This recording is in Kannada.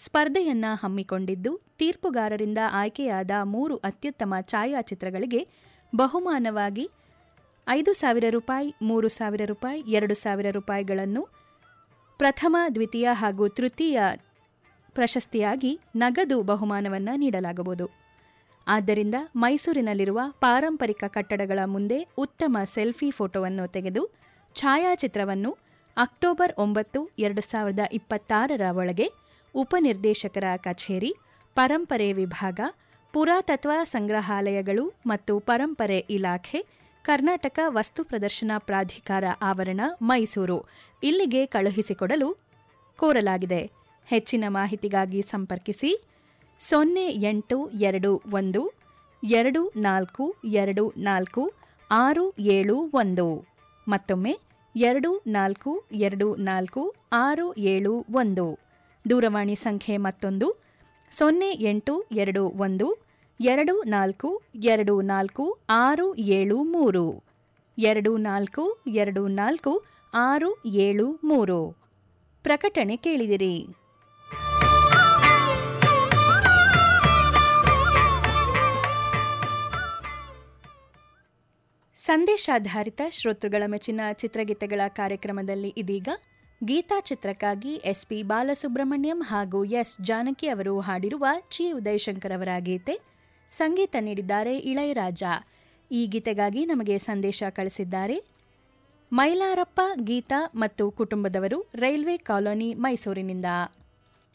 ಸ್ಪರ್ಧೆಯನ್ನ ಹಮ್ಮಿಕೊಂಡಿದ್ದು ತೀರ್ಪುಗಾರರಿಂದ ಆಯ್ಕೆಯಾದ ಮೂರು ಅತ್ಯುತ್ತಮ ಛಾಯಾಚಿತ್ರಗಳಿಗೆ ಬಹುಮಾನವಾಗಿ ಐದು ಸಾವಿರ ರೂಪಾಯಿ ಮೂರು ಸಾವಿರ ರೂಪಾಯಿ ಎರಡು ಸಾವಿರ ರೂಪಾಯಿಗಳನ್ನು ಪ್ರಥಮ ದ್ವಿತೀಯ ಹಾಗೂ ತೃತೀಯ ಪ್ರಶಸ್ತಿಯಾಗಿ ನಗದು ಬಹುಮಾನವನ್ನು ನೀಡಲಾಗುವುದು ಆದ್ದರಿಂದ ಮೈಸೂರಿನಲ್ಲಿರುವ ಪಾರಂಪರಿಕ ಕಟ್ಟಡಗಳ ಮುಂದೆ ಉತ್ತಮ ಸೆಲ್ಫಿ ಫೋಟೋವನ್ನು ತೆಗೆದು ಛಾಯಾಚಿತ್ರವನ್ನು ಅಕ್ಟೋಬರ್ ಒಂಬತ್ತು ಎರಡು ಸಾವಿರದ ಇಪ್ಪತ್ತಾರರ ಒಳಗೆ ಉಪನಿರ್ದೇಶಕರ ಕಚೇರಿ ಪರಂಪರೆ ವಿಭಾಗ ಪುರಾತತ್ವ ಸಂಗ್ರಹಾಲಯಗಳು ಮತ್ತು ಪರಂಪರೆ ಇಲಾಖೆ ಕರ್ನಾಟಕ ವಸ್ತು ಪ್ರದರ್ಶನ ಪ್ರಾಧಿಕಾರ ಆವರಣ ಮೈಸೂರು ಇಲ್ಲಿಗೆ ಕಳುಹಿಸಿಕೊಡಲು ಕೋರಲಾಗಿದೆ ಹೆಚ್ಚಿನ ಮಾಹಿತಿಗಾಗಿ ಸಂಪರ್ಕಿಸಿ ಸೊನ್ನೆ ಎಂಟು ಎರಡು ಒಂದು ಎರಡು ನಾಲ್ಕು ಎರಡು ನಾಲ್ಕು ಆರು ಏಳು ಒಂದು ಮತ್ತೊಮ್ಮೆ ಎರಡು ನಾಲ್ಕು ಎರಡು ನಾಲ್ಕು ಆರು ಏಳು ಒಂದು ದೂರವಾಣಿ ಸಂಖ್ಯೆ ಮತ್ತೊಂದು ಸೊನ್ನೆ ಎಂಟು ಎರಡು ಒಂದು ಎರಡು ನಾಲ್ಕು ಎರಡು ನಾಲ್ಕು ಆರು ಏಳು ಮೂರು ಎರಡು ನಾಲ್ಕು ಎರಡು ನಾಲ್ಕು ಆರು ಏಳು ಮೂರು ಪ್ರಕಟಣೆ ಕೇಳಿದಿರಿ ಸಂದೇಶಾಧಾರಿತ ಶ್ರೋತೃಗಳ ಮೆಚ್ಚಿನ ಚಿತ್ರಗೀತೆಗಳ ಕಾರ್ಯಕ್ರಮದಲ್ಲಿ ಇದೀಗ ಗೀತಾ ಚಿತ್ರಕ್ಕಾಗಿ ಎಸ್ಪಿ ಬಾಲಸುಬ್ರಹ್ಮಣ್ಯಂ ಹಾಗೂ ಎಸ್ ಜಾನಕಿ ಅವರು ಹಾಡಿರುವ ಚಿ ಉದಯಶಂಕರ್ ಅವರ ಗೀತೆ ಸಂಗೀತ ನೀಡಿದ್ದಾರೆ ಇಳಯರಾಜ ಈ ಗೀತೆಗಾಗಿ ನಮಗೆ ಸಂದೇಶ ಕಳಿಸಿದ್ದಾರೆ ಮೈಲಾರಪ್ಪ ಗೀತಾ ಮತ್ತು ಕುಟುಂಬದವರು ರೈಲ್ವೆ ಕಾಲೋನಿ ಮೈಸೂರಿನಿಂದ